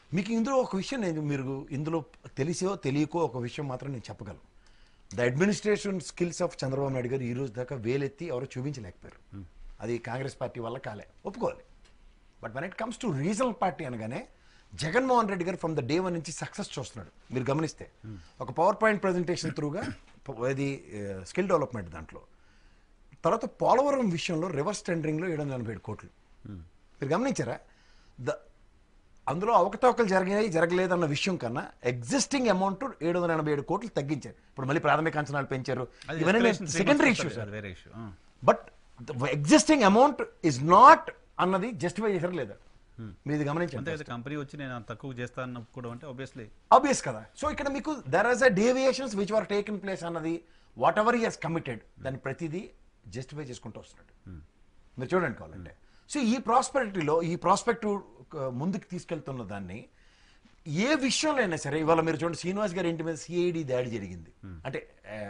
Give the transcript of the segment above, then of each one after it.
మీకు ఇందులో ఒక విషయం నేను మీరు ఇందులో తెలిసో తెలియకో ఒక విషయం మాత్రం నేను చెప్పగలను the administration skills of Chandrababu Naidu garu ఈ రోజు దాకా వేలెత్తి ఎవరు చూపించలేకపోయారు అది కాంగ్రెస్ పార్టీ వల్ల కాలే ఒప్పుకోవాలి but one it comes to regional party అనగానే Jaganmohan Reddy garu from the day one నుంచి సక్సెస్ చూస్తున్నాడు మీరు గమనిస్తే ఒక పవర్ పాయింట్ ప్రజెంటేషన్ త్రూగా ఇది స్కిల్ డెవలప్మెంట్ దాంట్లో తర్వాత పోలవరం విషయంలో రివర్స్ టెండరింగ్లో ఏడు వందల ఎనభై ఏడు కోట్లు మీరు గమనించారా ద అందులో అవకతవకలు జరిగాయి జరగలేదన్న విషయం కన్నా ఎగ్జిస్టింగ్ అమౌంట్ ఏడు వందల ఎనభై ఏడు కోట్లు తగ్గించారు ఇప్పుడు మళ్ళీ ప్రాథమిక అంచనాలు పెంచారు అది ఇవన్నీ escalation three secondary months issue వస్తుంది, అది వేరే issue but existing amount is not అన్నది జస్టిఫై చేశారు లేదా మీరు ఇది అంతే గమనించండి కదా కంపెనీ వచ్చి నేను అంత తక్కువ చేస్తాను కూడా అంటే ఆబ్వియస్లీ ఆబ్వియస్ కదా సో ఇక్కడ మీకు there as uh deviations which are taken place అన్నది whatever he has committed దాన్ని ప్రతిదీ జస్టిఫై చేసుకుంటూ వస్తున్నాడు మీరు చూడండి కావాలంటే సో ఈ ప్రాస్పెరిటీలో ఈ ప్రాస్పెక్టివ్ ముందుకు తీసుకెళ్తున్న దాన్ని ఏ విషయంలో అయినా సరే ఇవాళ మీరు చూడండి శ్రీనివాస్ గారి ఇంటి మీద సిఐడి దాడి జరిగింది అంటే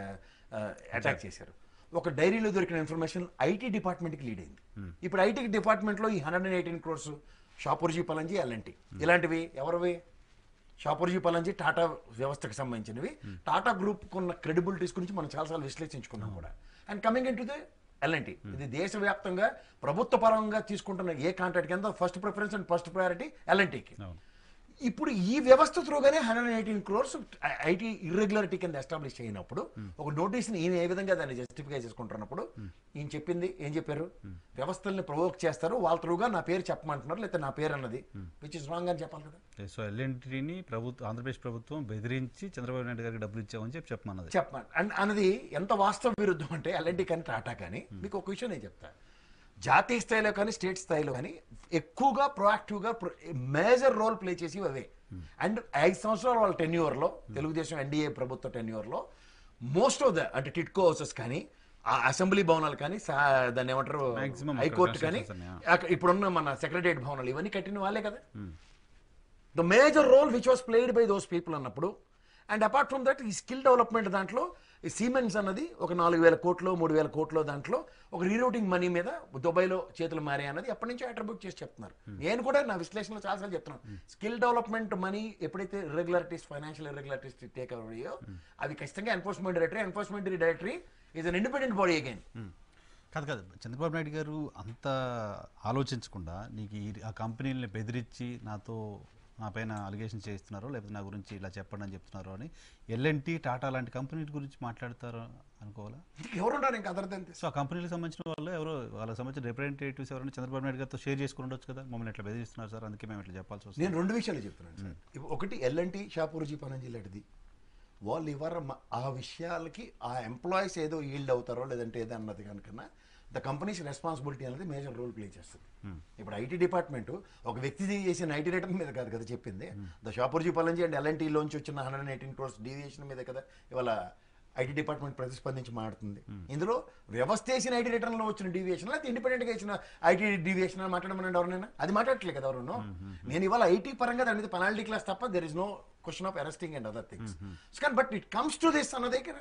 అటాక్ చేశారు ఒక డైరీలో దొరికిన ఇన్ఫర్మేషన్ ఐటీ డిపార్ట్మెంట్కి లీడ్ అయింది ఇప్పుడు ఐటీ డిపార్ట్మెంట్లో ఈ hundred and eighteen crores Shapoorji Pallonji LNT ఇలాంటివి ఎవరివి షాపూర్జీ పలంజీ టాటా వ్యవస్థకు సంబంధించినవి టాటా గ్రూప్ ఉన్న క్రెడిబిలిటీస్ గురించి మనం చాలాసార్లు విశ్లేషించుకున్నాం కూడా and coming in to the LNT ఇది దేశవ్యాప్తంగా ప్రభుత్వ పరంగా తీసుకుంటున్న ఏ కాంట్రాక్ట్ కింద first preference and first priority ఎల్ఎన్టీకి అవును ఇప్పుడు ఈ వ్యవస్థ త్రూగానే hundred eighteen crores IT irregularity కింద ఎస్టాబ్లిష్ అయినప్పుడు ఒక నోటీస్ని ఈయన ఏ విధంగా దాన్ని జస్టిఫై చేసుకుంటున్నప్పుడు ఈయన చెప్పింది ఏం చెప్పారు వ్యవస్థల్ని ప్రవోక్ చేస్తారు వాళ్ళ త్రూగా నా పేరు చెప్పమంటున్నారు లేకపోతే నా పేరు అన్నది విచ్ ఇస్ రాంగ్ అని చెప్పాలి కదా సో ఎల్ఎన్టీని ప్రభుత్వం ఆంధ్రప్రదేశ్ ప్రభుత్వం బెదిరించి చంద్రబాబు నాయుడు గారికి డబ్బులు ఇచ్చామని చెప్పి చెప్పమన్నది చెప్పమని అండ్ అన్నది ఎంత వాస్తవ విరుద్ధం అంటే ఎల్ఎన్టీ కానీ టాటా కానీ మీకు ఒక విషయం నేను చెప్తా జాతీయ స్థాయిలో కానీ స్టేట్ స్థాయిలో కానీ ఎక్కువగా ప్రొయాక్టివ్గా మేజర్ రోల్ ప్లే చేసి అవే అండ్ ఐదు సంవత్సరాల వాళ్ళ టెన్యూర్లో తెలుగుదేశం ఎన్డీఏ ప్రభుత్వ టెన్యూర్లో మోస్ట్ ఆఫ్ ద అంటే టిట్కో హౌసెస్ కానీ ఆ అసెంబ్లీ భవనాలు కానీ సా- దాన్ని ఏమంటారు Maximum హైకోర్టు అక్కడ కానీ constructions ఉన్నాయా? అక్కడ ఇప్పుడున్న మన సెక్రటరియట్ భవనాలు ఇవన్నీ కట్టిన వాళ్ళే కదా the major role which was played by those people అన్నప్పుడు అండ్ అపార్ట్ ఫ్రమ్ దట్ ఈ స్కిల్ డెవలప్మెంట్ దాంట్లో ఈ సీమెన్స్ అన్నది ఒక నాలుగు వేల కోట్లు మూడు వేల కోట్లు దాంట్లో ఒక రీరూటింగ్ మనీ మీద దుబాయ్లో చేతులు మారే అన్నది ఎప్పటి నుంచో అట్రిబ్యూట్ చేసి చెప్తున్నారు నేను కూడా నా విశ్లేషణలో చాలాసార్లు చెప్తున్నాను స్కిల్ డెవలప్మెంట్ మనీ ఎప్పుడైతే irregularities financial irregularities take over అయ్యో అవి ఖచ్చితంగా enforcement directory enforcement directory is an independent body again కాదు కాదు చంద్రబాబు నాయుడు గారు అంత ఆలోచించకుండా నీకు ఈ ఆ కంపెనీలని బెదిరించి నాతో నా పైన అలిగేషన్ చేస్తున్నారో లేకపోతే నా గురించి ఇలా చెప్పండి అని చెప్తున్నారో అని ఎల్ఎన్టీ టాటా లాంటి కంపెనీల గురించి మాట్లాడతారు అనుకోవాలా ఎవరున్నారు ఇంకా అదర్ దెన్ సో ఆ కంపెనీలకు సంబంధించిన వాళ్ళు ఎవరో వాళ్ళకి సంబంధించిన రిప్రజెంటేటివ్స్ ఎవరైనా చంద్రబాబు నాయుడు గారితో షేర్ చేసుకుని ఉండొచ్చు కదా మమ్మల్ని ఇట్లా బెదిరిస్తున్నారు సార్ అందుకే మేము ఇట్లా చెప్పాల్సి వస్తుంది నేను రెండు విషయాలు చెప్తున్నాను సార్ ఇప్పుడు ఒకటి ఎల్ఎన్టీ షాపూర్జీ పనంజీ లాంటిది వాళ్ళు ఇవ్వర ఆ విషయాలకి ఆ ఎంప్లాయీస్ ఏదో ఈల్డ్ అవుతారో లేదంటే ఏదో అన్నది కనుకన్నా ద కంపెనీస్ రెస్పాన్సిబిలిటీ అనేది మేజర్ రోల్ ప్లే చేస్తుంది ఇప్పుడు ఐటీ డిపార్ట్మెంట్ ఒక వ్యక్తి చేసిన ఐటీ రిటర్న్ మీద కాదు కదా చెప్పింది ద షాపూర్జీ పలంజీ అండ్ ఎల్ఎన్టీలోంచి వచ్చిన hundred and eighteen crores deviation మీద కదా ఇవాళ ఐటీ డిపార్ట్మెంట్ ప్రతిస్పందించి మాట్లాడుతుంది ఇందులో వ్యవస్థ వేసిన ఐటీ రిటర్న్లో వచ్చిన డీవియేషన్ లేకపోతే ఇండిపెండెంట్గా ఇచ్చిన ఐటీ డీవియేషన్ అని మాట్లాడమనండి ఎవరైనా అది మాట్లాడట్లేదు కదా ఎవరు నేను ఇవాళ ఐటీ పరంగా దాని మీద పెనాల్టీ క్లాస్ తప్ప there is no question of arresting and other things కానీ but it comes to this అన్న దగ్గర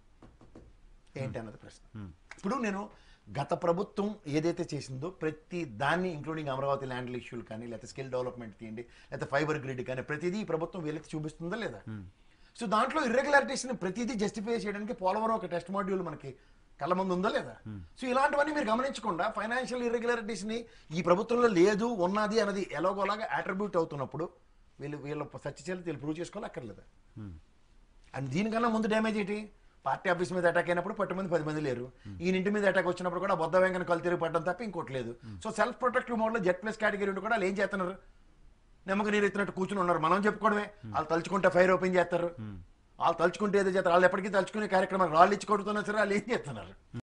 ఏంటి అన్నది ప్రశ్న ఇప్పుడు నేను గత ప్రభుత్వం ఏదైతే చేసిందో ప్రతి దాన్ని ఇంక్లూడింగ్ అమరావతి ల్యాండ్ ఇష్యూలు కానీ లేకపోతే స్కిల్ డెవలప్మెంట్ తీయండి లేకపోతే ఫైబర్ గ్రిడ్ కానీ ప్రతిదీ ఈ ప్రభుత్వం వీళ్ళకి చూపిస్తుందా లేదా సో దాంట్లో ఇర్రెగ్యులారిటీస్ని ప్రతిదీ జస్టిఫై చేయడానికి పోలవరం ఒక టెస్ట్ మాడ్యూల్ మనకి కళ్ళ ముందు ఉందా లేదా సో ఇలాంటివన్నీ మీరు గమనించకుండా ఫైనాన్షియల్ ఇర్రెగ్యులారిటీస్ని ఈ ప్రభుత్వంలో లేదు ఉన్నది అన్నది ఎలాగోలాగా అట్రిబ్యూట్ అవుతున్నప్పుడు వీళ్ళు వీళ్ళ సత్యచేలు వీళ్ళు ప్రూవ్ చేసుకోవాలి అక్కర్లేదా అండ్ దీనికన్నా ముందు డ్యామేజ్ ఏంటి పార్టీ ఆఫీస్ మీద అటాక్ అయినప్పుడు పట్టు మంది పది మంది లేరు ఈయన ఇంటి మీద అటాక్ వచ్చినప్పుడు కూడా బొద్ద వెంకన కలు తిరిగి పడడం తప్ప ఇంకోటి లేదు సో సెల్ఫ్ ప్రొటెక్టివ్ మోడ్లో జెడ్ ప్లస్ కేటగిరీ ఉండి కూడా వాళ్ళు ఏం చేస్తున్నారు నమ్మకం నీరు ఎత్తినట్టు కూర్చుని ఉన్నారు మనం చెప్పుకోవడమే వాళ్ళు తలుచుకుంటే ఫైర్ ఓపెన్ చేస్తారు వాళ్ళు తలుచుకుంటే ఏదో చేస్తారు వాళ్ళు ఎప్పటికీ తలుచుకునే కార్యక్రమాలు రాళ్ళు ఇచ్చి కొడుతున్నా సరే వాళ్ళు ఏం చేస్తున్నారు